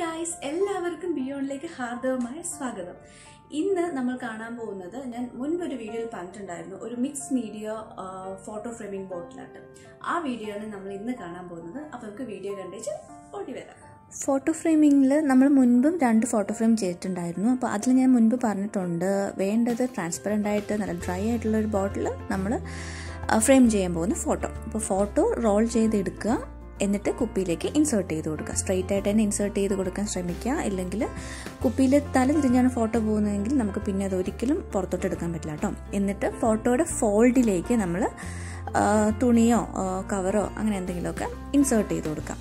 guys എല്ലാവർക്കും ബിയോണ്ടിലേക്ക് ഹാർദവമായ സ്വാഗതം ഇന്ന് നമ്മൾ കാണാൻ പോകുന്നത് ഞാൻ മുൻപൊരു വീഡിയോയിൽ പറഞ്ഞിട്ടുണ്ടായിരുന്നു ഒരു മിക്സ് മീഡിയ ഫോട്ടോ ഫ്രെയിമിംഗ് ബോട്ടിലാട്ട് ആ വീഡിയോ ആണ് നമ്മൾ ഇന്ന് കാണാൻ പോകുന്നത് അപ്പോൾ നമുക്ക് വീഡിയോ കണ്ടേച്ച് ഓടി വരാം ഫോട്ടോ ഫ്രെയിമിങ്ങിൽ നമ്മൾ മുൻപും രണ്ട് ഫോട്ടോ ഫ്രെയിം ചെയ്തിട്ടുണ്ടായിരുന്നു അപ്പോൾ അതിൽ ഞാൻ മുൻപ് പറഞ്ഞിട്ടുണ്ട് വേണ്ടത് ട്രാൻസ്പെറൻ്റ് ആയിട്ട് നല്ല ഡ്രൈ ആയിട്ടുള്ള ഒരു ബോട്ടിൽ നമ്മൾ ഫ്രെയിം ചെയ്യാൻ പോകുന്ന ഫോട്ടോ അപ്പോൾ ഫോട്ടോ റോൾ ചെയ്തെടുക്കുക എന്നിട്ട് കുപ്പിയിലേക്ക് ഇൻസേർട്ട് ചെയ്ത് കൊടുക്കുക സ്ട്രെയിറ്റ് ആയിട്ട് തന്നെ ഇൻസേർട്ട് ചെയ്ത് കൊടുക്കാൻ ശ്രമിക്കുക ഇല്ലെങ്കിൽ കുപ്പിയിൽ തല തിരിഞ്ഞാണ് ഫോട്ടോ പോകുന്നതെങ്കിൽ നമുക്ക് പിന്നെ അത് ഒരിക്കലും പുറത്തോട്ട് എടുക്കാൻ പറ്റില്ല കേട്ടോ എന്നിട്ട് ഫോട്ടോയുടെ ഫോൾഡിലേക്ക് നമ്മൾ തുണിയോ കവറോ അങ്ങനെ എന്തെങ്കിലുമൊക്കെ ഇൻസേർട്ട് ചെയ്ത് കൊടുക്കാം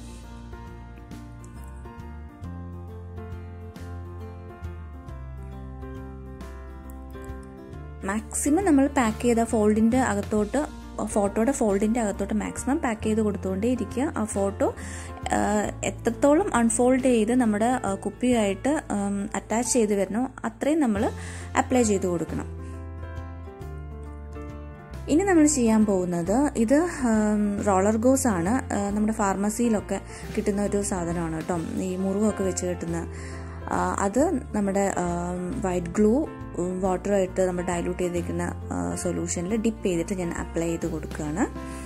മാക്സിമം നമ്മൾ പാക്ക് ചെയ്ത ഫോൾഡിൻ്റെ അകത്തോട്ട് ഫോട്ടോയുടെ ഫോൾഡിൻ്റെ അകത്തോട്ട് മാക്സിമം പാക്ക് ചെയ്ത് കൊടുത്തുകൊണ്ടേ ഇരിക്കുക ആ ഫോട്ടോ എത്രത്തോളം അൺഫോൾഡ് ചെയ്ത് നമ്മുടെ കുപ്പിയായിട്ട് അറ്റാച്ച് ചെയ്ത് വരണോ അത്രയും നമ്മൾ അപ്ലൈ ചെയ്ത് കൊടുക്കണം ഇനി നമ്മൾ ചെയ്യാൻ പോകുന്നത് ഇത് റോളർ ഗോസ് ആണ് നമ്മുടെ ഫാർമസിയിലൊക്കെ കിട്ടുന്ന ഒരു സാധനമാണ് കേട്ടോ ഈ മുറിവൊക്കെ വെച്ച് കിട്ടുന്ന അത് നമ്മുടെ വൈറ്റ് ഗ്ലൂ വാട്ടറുമായിട്ട് നമ്മൾ ഡൈലൂട്ട് ചെയ്തിരിക്കുന്ന സൊല്യൂഷനിൽ ഡിപ്പ് ചെയ്തിട്ട് ഞാൻ അപ്ലൈ ചെയ്ത് കൊടുക്കുകയാണ്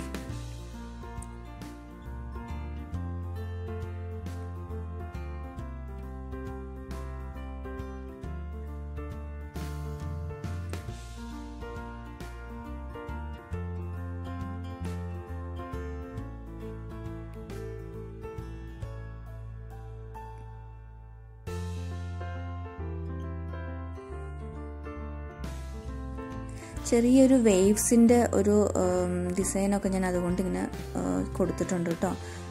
ചെറിയൊരു വേവ്സിൻ്റെ ഒരു ഡിസൈനൊക്കെ ഞാൻ അതുകൊണ്ട് ഇങ്ങനെ കൊടുത്തിട്ടുണ്ട് കേട്ടോ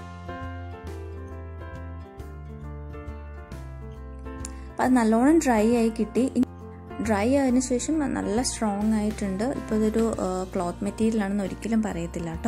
അപ്പം അത് നല്ലോണം ഡ്രൈ ആയി കിട്ടി ഡ്രൈ ആയതിനു ശേഷം നല്ല സ്ട്രോങ് ആയിട്ടുണ്ട് ഇപ്പോൾ ഇതൊരു ക്ലോത്ത് മെറ്റീരിയൽ ആണെന്ന് ഒരിക്കലും പറയത്തില്ല കേട്ടോ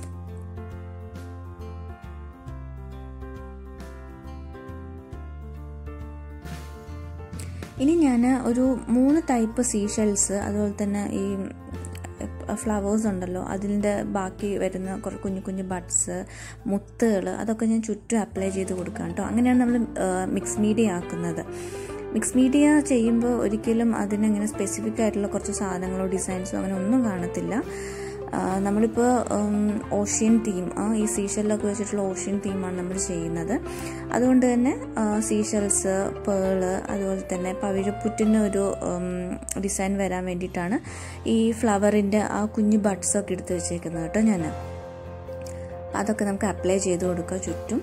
ഇനി ഞാൻ ഒരു മൂന്ന് ടൈപ്പ് സീഷെൽസ് അതുപോലെ തന്നെ ഈ ഫ്ലവേഴ്സ് ഉണ്ടല്ലോ അതിൻ്റെ ബാക്കി വരുന്ന കുറേ കുഞ്ഞു കുഞ്ഞു ബഡ്സ് മുത്തുകൾ അതൊക്കെ ഞാൻ ചുറ്റും അപ്ലൈ ചെയ്ത് കൊടുക്കാം കേട്ടോ അങ്ങനെയാണ് നമ്മൾ മിക്സ് മീഡിയ ആക്കുന്നത് മിക്സ് മീഡിയ ചെയ്യുമ്പോൾ ഒരിക്കലും അതിനങ്ങനെ സ്പെസിഫിക് ആയിട്ടുള്ള കുറച്ച് സാധനങ്ങളോ ഡിസൈൻസോ അങ്ങനെ ഒന്നും കാണത്തില്ല നമ്മളിപ്പോൾ ഓഷ്യൻ തീം ഈ സീഷെല്ലൊക്കെ വെച്ചിട്ടുള്ള ഓഷ്യൻ തീമാണ് നമ്മൾ ചെയ്യുന്നത് അതുകൊണ്ട് തന്നെ സീഷെൽസ് പേള് അതുപോലെ തന്നെ പവിഴപ്പുറ്റിന് ഒരു ഡിസൈൻ വരാൻ വേണ്ടിയിട്ടാണ് ഈ ഫ്ലവറിൻ്റെ ആ കുഞ്ഞു ബഡ്സൊക്കെ എടുത്ത് വെച്ചേക്കുന്നത് കേട്ടോ ഞാൻ അതൊക്കെ നമുക്ക് അപ്ലൈ ചെയ്ത് കൊടുക്കുക ചുറ്റും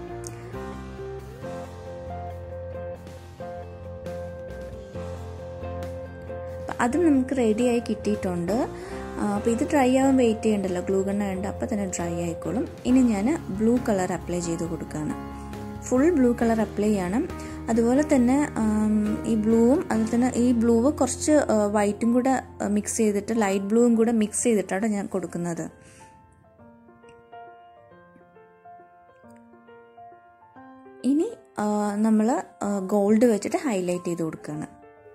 അത് നമുക്ക് റെഡിയായി കിട്ടിയിട്ടുണ്ട് അപ്പോൾ ഇത് ഡ്രൈ ആവാൻ വെയിറ്റ് ചെയ്യണ്ടല്ലോ ഗ്ലൂ ഗണ്ണ ഉണ്ട് അപ്പോൾ തന്നെ ഡ്രൈ ആയിക്കോളും ഇനി ഞാൻ ബ്ലൂ കളർ അപ്ലൈ ചെയ്ത് കൊടുക്കുകയാണ് ഫുൾ ബ്ലൂ കളർ അപ്ലൈ ചെയ്യണം അതുപോലെ തന്നെ ഈ ബ്ലൂവും അതുപോലെ തന്നെ ഈ ബ്ലൂവ് കുറച്ച് വൈറ്റും കൂടെ മിക്സ് ചെയ്തിട്ട് ലൈറ്റ് ബ്ലൂവും കൂടെ മിക്സ് ചെയ്തിട്ടാണ് ഞാൻ കൊടുക്കുന്നത് ഇനി നമ്മൾ ഗോൾഡ് വെച്ചിട്ട് ഹൈലൈറ്റ് ചെയ്ത് കൊടുക്കുകയാണ്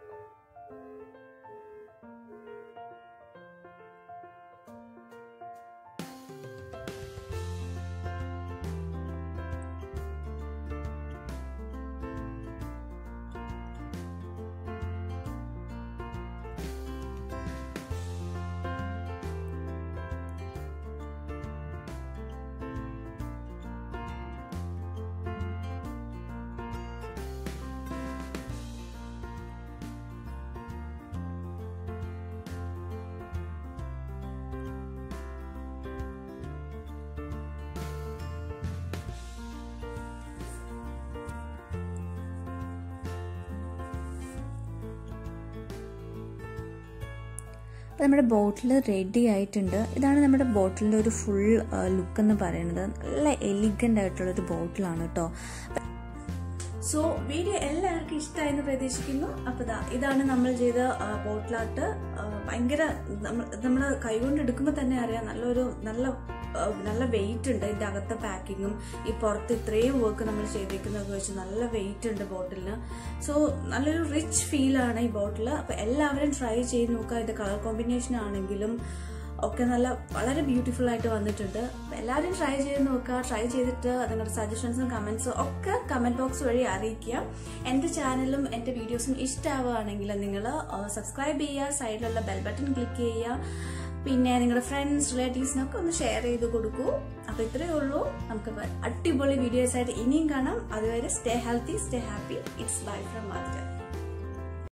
അപ്പോൾ നമ്മുടെ ബോട്ടിൽ റെഡി ആയിട്ടുണ്ട് ഇതാണ് നമ്മുടെ ബോട്ടിലിൻ്റെ ഒരു ഫുൾ ലുക്ക് എന്ന് പറയുന്നത് നല്ല എലിഗൻ്റ് ആയിട്ടുള്ളൊരു ബോട്ടിലാണ് കേട്ടോ സോ വീഡിയോ എല്ലാവർക്കും ഇഷ്ടമായെന്ന് പ്രതീക്ഷിക്കുന്നു അപ്പോൾ ഇതാ ഇതാണ് നമ്മൾ ചെയ്ത ബോട്ടിലാട്ട് ഭയങ്കര നമ്മൾ നമ്മൾ കൈകൊണ്ട് എടുക്കുമ്പോൾ തന്നെ അറിയാം നല്ലൊരു നല്ല നല്ല വെയിറ്റ് ഉണ്ട് ഇതിൻ്റെ അകത്തെ പാക്കിങ്ങും ഈ പുറത്ത് ഇത്രയും വർക്ക് നമ്മൾ ചെയ്തേക്കുന്നതൊക്കെ വെച്ച് നല്ല വെയിറ്റ് ഉണ്ട് ബോട്ടിലിന് സോ നല്ലൊരു റിച്ച് ഫീലാണ് ഈ ബോട്ടിൽ അപ്പോൾ എല്ലാവരും ട്രൈ ചെയ്ത് നോക്കുക ഇത് കളർ കോമ്പിനേഷൻ ആണെങ്കിലും ഒക്കെ നല്ല വളരെ ബ്യൂട്ടിഫുൾ ആയിട്ട് വന്നിട്ടുണ്ട് എല്ലാവരും ട്രൈ ചെയ്ത് നോക്കുക ട്രൈ ചെയ്തിട്ട് നിങ്ങളുടെ സജഷൻസും കമൻസും ഒക്കെ കമന്റ് ബോക്സ് വഴി അറിയിക്കുക എൻ്റെ ചാനലും എൻ്റെ വീഡിയോസും ഇഷ്ടമാവുകയാണെങ്കിൽ നിങ്ങൾ സബ്സ്ക്രൈബ് ചെയ്യുക സൈഡിലുള്ള ബെൽ ബട്ടൺ ക്ലിക്ക് ചെയ്യുക പിന്നെ നിങ്ങളുടെ ഫ്രണ്ട്സ് റിലേറ്റീവ്സിനൊക്കെ ഒന്ന് ഷെയർ ചെയ്ത് കൊടുക്കൂ അപ്പൊ ഇത്രയേ ഉള്ളൂ നമുക്ക് അടിപൊളി വീഡിയോസ് ആയിട്ട് ഇനിയും കാണാം അതുവരെ stay healthy stay happy it's bye from master